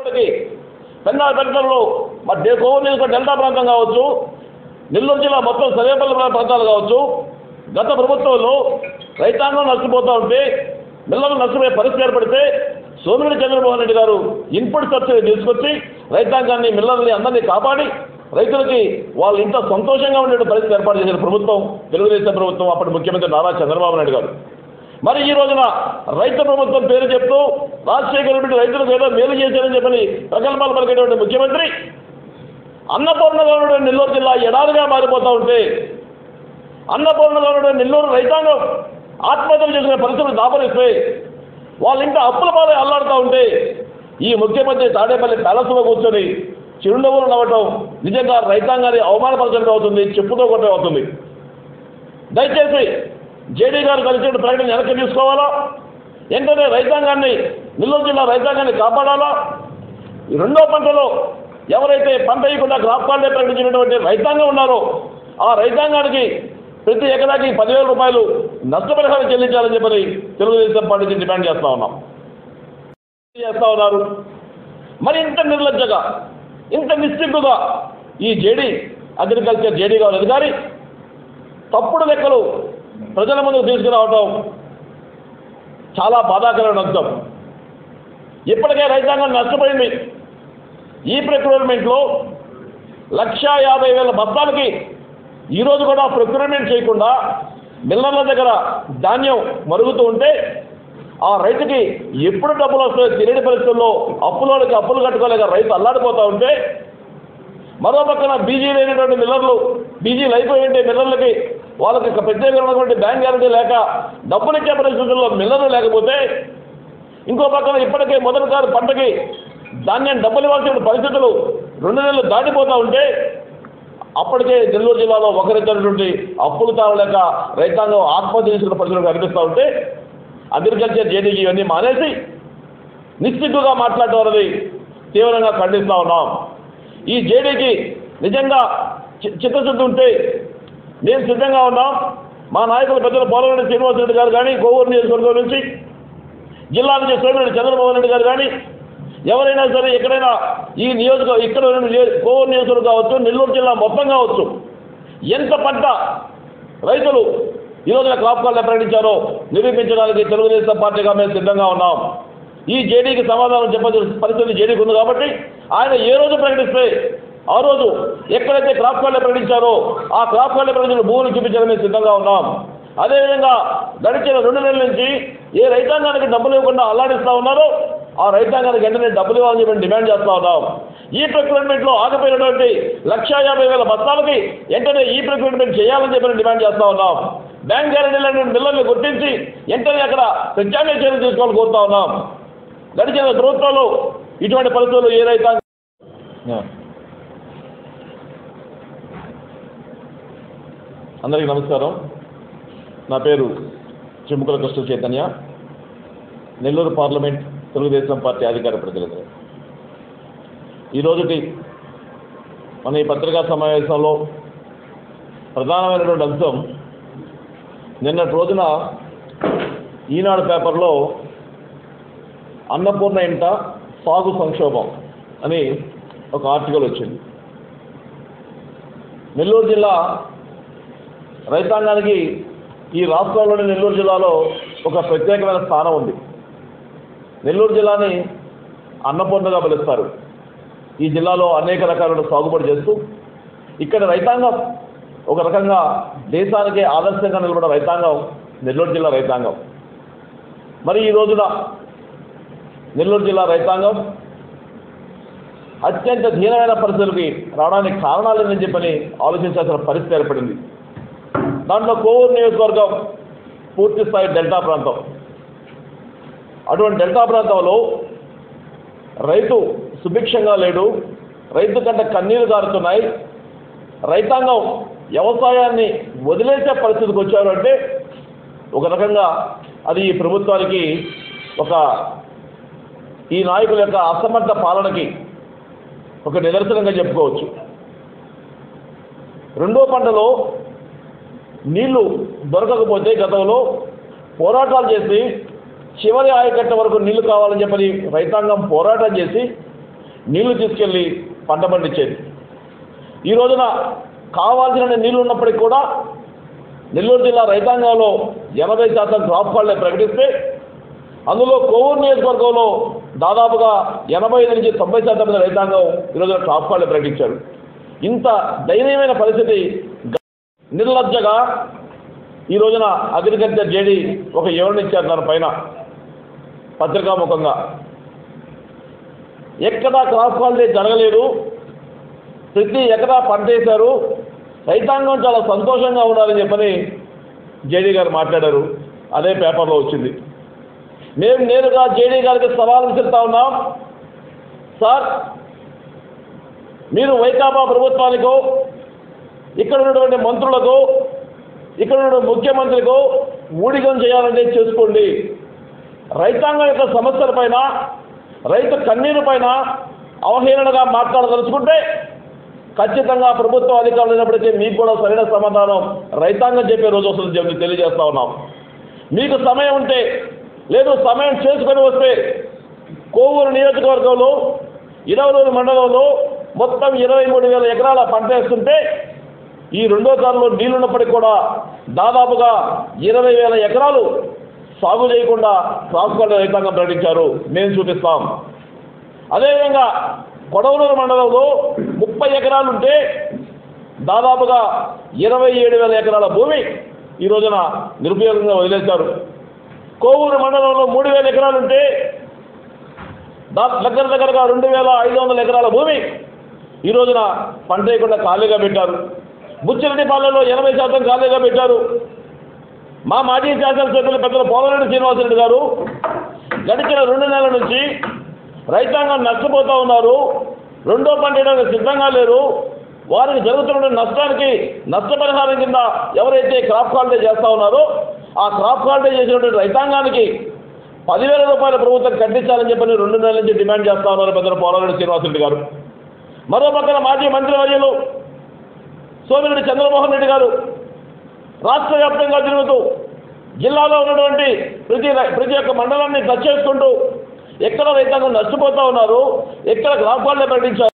ఇప్పటికీ పెన్నా పెంటల్లో మరి డే కోవూరు నియోజకవర్గం డెల్టా ప్రాంతం కావచ్చు నెల్లూరు జిల్లా మొత్తం సర్వేపల్లి ప్రాంతాలు కావచ్చు గత ప్రభుత్వంలో రైతాంగం నష్టపోతూ ఉంటే మిల్లలు నష్టపోయే పరిస్థితి ఏర్పడితే సోమిరెడ్డి చంద్రమోహన్ రెడ్డి గారు ఇన్పుట్ సబ్సిడీ తీసుకొచ్చి రైతాంగాన్ని మిల్లర్ని అందరినీ కాపాడి రైతులకి వాళ్ళు ఇంత సంతోషంగా ఉండే పరిస్థితి ఏర్పాటు చేసిన ప్రభుత్వం తెలుగుదేశం ప్రభుత్వం అప్పటి ముఖ్యమంత్రి నారా చంద్రబాబు నాయుడు గారు మరి ఈ రోజున రైతు ప్రభుత్వం పేరు చెప్తూ రాజశేఖర రెడ్డి రైతులకు ఏదో మేలు చేశారని చెప్పని ప్రకల్పాలు పలికేటువంటి ముఖ్యమంత్రి అన్నపూర్ణగా ఉన్నటువంటి నెల్లూరు జిల్లా ఎడారిగా మారిపోతూ ఉంటే అన్నపూర్ణగా ఉన్నటువంటి నెల్లూరు రైతాంగం ఆత్మహత్యలు చేసిన పరిస్థితులు దాపరిస్తే వాళ్ళ ఇంకా అప్పుల పాలై అల్లాడుతూ ఉంటే ఈ ముఖ్యమంత్రి తాడేపల్లి ప్యాలెస్లో కూర్చొని చిరునవ్వులు నవ్వటం నిజంగా రైతాంగాన్ని అవమానపరచడం అవుతుంది చెప్పుతో కొట్టడం అవుతుంది దయచేసి జేడీ గారు కలిసిన ప్రకటన వెనక్కి తీసుకోవాలా వెంటనే రైతాంగాన్ని నెల్లూరు జిల్లా రైతాంగాన్ని కాపాడాలా ఈ రెండో పంటలో ఎవరైతే పంట వేయకుండా క్రాప్ కార్డే ప్రకటించినటువంటి రైతాంగం ఉన్నారో ఆ రైతాంగానికి ప్రతి ఎకరాకి పదివేల రూపాయలు నష్టపరిహారం చెల్లించాలని చెప్పని తెలుగుదేశం పార్టీ నుంచి డిమాండ్ చేస్తా ఉన్నాం చేస్తా ఉన్నారు మరి ఇంత నిర్లజ్జగా ఇంత నిశ్చిగ్గుగా ఈ జేడీ అగ్రికల్చర్ జేడీ గారు అధికారి తప్పుడు లెక్కలు ప్రజల ముందుకు తీసుకురావటం చాలా బాధాకరమైన అంశం ఇప్పటికే రైతాంగం నష్టపోయింది ఈ ప్రొక్యూర్మెంట్లో లక్షా యాభై వేల బస్తాలకి ఈరోజు కూడా ప్రొక్యూర్మెంట్ చేయకుండా మిల్లర్ల దగ్గర ధాన్యం మరుగుతూ ఉంటే ఆ రైతుకి ఎప్పుడు డబ్బులు వస్తాయో తెలియని పరిస్థితుల్లో అప్పులోకి అప్పులు కట్టుకోలేక రైతు అల్లాడిపోతూ ఉంటే మరో పక్కన బీజీ లేనటువంటి మిల్లర్లు బీజీలు అయిపోయి ఉంటే మిల్లర్లకి వాళ్ళకి ఒక ప్రత్యేకమైనటువంటి బ్యాంక్ గ్యారంటీ లేక డబ్బులు ఇచ్చే పరిస్థితుల్లో మిల్లర్లు లేకపోతే ఇంకో పక్కన ఇప్పటికే మొదటి కారు పంటకి ధాన్యం డబ్బులు ఇవ్వాల్సిన పరిస్థితులు రెండు నెలలు దాటిపోతూ ఉంటే అప్పటికే నెల్లూరు జిల్లాలో ఒకరిద్దరిటువంటి అప్పులు తాళలేక రైతాంగం ఆత్మహత్య చేసుకున్న పరిస్థితులు కనిపిస్తూ ఉంటే అగ్రికల్చర్ జేడీకి ఇవన్నీ మానేసి నిశ్చిగ్గుగా మాట్లాడటం అనేది తీవ్రంగా ఖండిస్తూ ఉన్నాం ఈ జేడీకి నిజంగా చి- చిత్తశుద్ధి ఉంటే మేము సిద్ధంగా ఉన్నాం మా నాయకులు పెద్దలు పోలవరెడ్డి శ్రీనివాసరెడ్డి గారు కానీ కోవూరు నియోజకవర్గం నుంచి జిల్లా నుంచి సోమిరెడ్డి చంద్రబాబు నాయుడు గారు కానీ ఎవరైనా సరే ఎక్కడైనా ఈ నియోజక ఇక్కడ ఉన్న నియో- కోవూరు నియోజకవర్గం కావచ్చు నెల్లూరు జిల్లా మొత్తం కావచ్చు ఎంత పంట రైతులు ఈ రోజున క్రాప్ కార్డులు ప్రకటించారో నిరూపించడానికి తెలుగుదేశం పార్టీగా మేము సిద్ధంగా ఉన్నాం ఈ జేడీకి సమాధానం చెప్పాల్సిన పరిస్థితి జేడీకి ఉంది కాబట్టి ఆయన ఏ రోజు ప్రకటిస్తే ఆ రోజు ఎక్కడైతే క్రాప్ కార్డులు ప్రకటించారో ఆ క్రాప్ కార్డులు ప్రకటించిన భూములు చూపించడానికి మేము సిద్ధంగా ఉన్నాం అదేవిధంగా గడిచిన రెండు నెలల నుంచి ఏ రైతాంగానికి డబ్బులు ఇవ్వకుండా అల్లాడిస్తా ఉన్నారో ఆ రైతాంగానికి వెంటనే డబ్బులు ఇవ్వాలని చెప్పి డిమాండ్ చేస్తా ఉన్నాం ఈ ప్రొక్యూర్మెంట్లో ఆగిపోయినటువంటి లక్షా యాభై వేల బస్తాలకి వెంటనే ఈ ప్రొక్యూర్మెంట్ చేయాలని చెప్పి డిమాండ్ చేస్తా ఉన్నాం బ్యాంక్ గ్యారెంటీలను మిల్లర్ని గుర్తించి వెంటనే అక్కడ ప్రత్యామ్నాయ చర్యలు తీసుకోవాలని కోరుతా ఉన్నాం గడిచిన ప్రభుత్వంలో ఇటువంటి పరిస్థితులు ఏ రైతాంగం అందరికీ నమస్కారం నా పేరు చిమ్ముకుల కృష్ణ చైతన్య నెల్లూరు పార్లమెంట్ తెలుగుదేశం పార్టీ అధికార ప్రతినిధి ఈరోజుటి మన ఈ పత్రికా సమావేశంలో ప్రధానమైనటువంటి అంశం నిన్నటి రోజున ఈనాడు పేపర్లో అన్నపూర్ణ ఇంట సాగు సంక్షోభం అని ఒక ఆర్టికల్ వచ్చింది నెల్లూరు జిల్లా రైతాంగానికి ఈ రాష్ట్రంలోని నెల్లూరు జిల్లాలో ఒక ప్రత్యేకమైన స్థానం ఉంది నెల్లూరు జిల్లాని అన్నపూర్ణగా పిలుస్తారు ఈ జిల్లాలో అనేక రకాల సాగుబడి చేస్తూ ఇక్కడ రైతాంగం ఒక రకంగా దేశానికే ఆదర్శంగా నిలబడిన రైతాంగం నెల్లూరు జిల్లా రైతాంగం మరి ఈ రోజున నెల్లూరు జిల్లా రైతాంగం అత్యంత దీనమైన పరిస్థితులకి రావడానికి కారణాలు ఏంటని చెప్పని ఆలోచించాల్సిన పరిస్థితి ఏర్పడింది దాంట్లో కోవూరు నియోజకవర్గం పూర్తి స్థాయి డెల్టా ప్రాంతం అటువంటి డెల్టా ప్రాంతంలో రైతు సుభిక్షంగా లేడు రైతు కంటే కన్నీరు గారుతున్నాయి రైతాంగం వ్యవసాయాన్ని వదిలేసే పరిస్థితికి వచ్చారు అంటే ఒక రకంగా అది ఈ ప్రభుత్వానికి ఒక ఈ నాయకుల యొక్క అసమర్థ పాలనకి ఒక నిదర్శనంగా చెప్పుకోవచ్చు రెండో పంటలో నీళ్లు దొరకకపోతే గతంలో పోరాటాలు చేసి చివరి ఆయకట్ట వరకు నీళ్లు కావాలని చెప్పని రైతాంగం పోరాటం చేసి నీళ్లు తీసుకెళ్ళి పంట పండించేది ఈ రోజున కావాల్సిన నీళ్లు ఉన్నప్పటికీ కూడా నెల్లూరు జిల్లా రైతాంగంలో ఎనభై శాతం క్రాప్ హాలిడే ప్రకటిస్తే అందులో కోవూరు నియోజకవర్గంలో దాదాపుగా ఎనభై ఐదు నుంచి తొంభై శాతం మంది రైతాంగం ఈరోజు క్రాప్ హాలిడే ప్రకటించారు ఇంత దయనీయమైన పరిస్థితి గ- నిర్లజ్జగా ఈ రోజున అగ్రికల్చర్ జేడి ఒక వివరణ ఇచ్చారు దాని పైన పత్రికాముఖంగా ఎక్కడా క్రాప్ హాలిడే జరగలేదు ప్రతి ఎకరా పంట వేశారు రైతాంగం చాలా సంతోషంగా ఉండాలని చెప్పని జేడీ గారు మాట్లాడారు అదే పేపర్లో వచ్చింది మేము నేరుగా జేడీ గారికి సవాల్ విసురుతా ఉన్నాం సార్ మీరు వైకాపా ప్రభుత్వానికో ఇక్కడ ఉన్నటువంటి మంత్రులకు ఇక్కడ ఉన్న ముఖ్యమంత్రికో ఊడిగం చేయాలంటే చేసుకోండి రైతాంగం యొక్క సమస్యలపైన రైతు కన్నీరు పైన అవహేళనగా మాట్లాడదలుచుకుంటే ఖచ్చితంగా ప్రభుత్వం అధికారులు అయినప్పటికీ మీకు కూడా సరైన సమాధానం రైతాంగం చెప్పే రోజు వస్తుంది చెప్పి తెలియజేస్తా ఉన్నాం మీకు సమయం ఉంటే లేదు సమయం చేసుకొని వస్తే కోవూరు నియోజకవర్గంలో ఇరవై మండలంలో మొత్తం ఇరవై మూడు వేల ఎకరాల పంట వేస్తుంటే ఈ రెండో కాలంలో నీళ్లున్నప్పటికీ కూడా దాదాపుగా ఇరవై వేల ఎకరాలు సాగు చేయకుండా రాసుకోవాలి రైతాంగం ప్రకటించారు మేము చూపిస్తాం అదేవిధంగా కొడవలూరు మండలంలో ముప్పై ఎకరాలు ఉంటే దాదాపుగా ఇరవై ఏడు వేల ఎకరాల భూమి ఈ రోజున నిరుపయోగంగా వదిలేశారు కోవూరు మండలంలో మూడు వేల ఎకరాలు ఉంటే దా దగ్గర దగ్గరగా రెండు వేల ఐదు వందల ఎకరాల భూమి ఈ రోజున పంట వేయకుండా ఖాళీగా పెట్టారు బుచ్చిరెడ్డిపాలెంలో ఎనభై శాతం ఖాళీగా పెట్టారు మా మాజీ శాసనసభ్యులు పెద్దలు పోలరెడ్డి శ్రీనివాసరెడ్డి గారు గడిచిన రెండు నెలల నుంచి రైతాంగం నష్టపోతూ ఉన్నారు రెండో పంట వేయడానికి సిద్ధంగా లేరు వారికి జరుగుతున్న నష్టానికి నష్టపరిహారం కింద ఎవరైతే క్రాప్ హాలిడే చేస్తూ ఉన్నారో ఆ క్రాప్ హాలిడే చేసినటువంటి రైతాంగానికి పదివేల రూపాయల ప్రభుత్వం కట్టించాలని చెప్పని రెండు నెలల నుంచి డిమాండ్ చేస్తా ఉన్నారు పెద్దలు పోలరెడ్డి శ్రీనివాసరెడ్డి గారు మరో పక్కన మాజీ మంత్రి వర్యులు సోమిరెడ్డి చంద్రమోహన్ రెడ్డి గారు రాష్ట్ర వ్యాప్తంగా తిరుగుతూ జిల్లాలో ఉన్నటువంటి ప్రతి రై- ప్రతి ఒక్క మండలాన్ని టచ్ చేసుకుంటూ ఎక్కడ రైతాంగం నష్టపోతూ ఉన్నారు ఎక్కడ గ్రాఫాల్లో ప్రకటించారు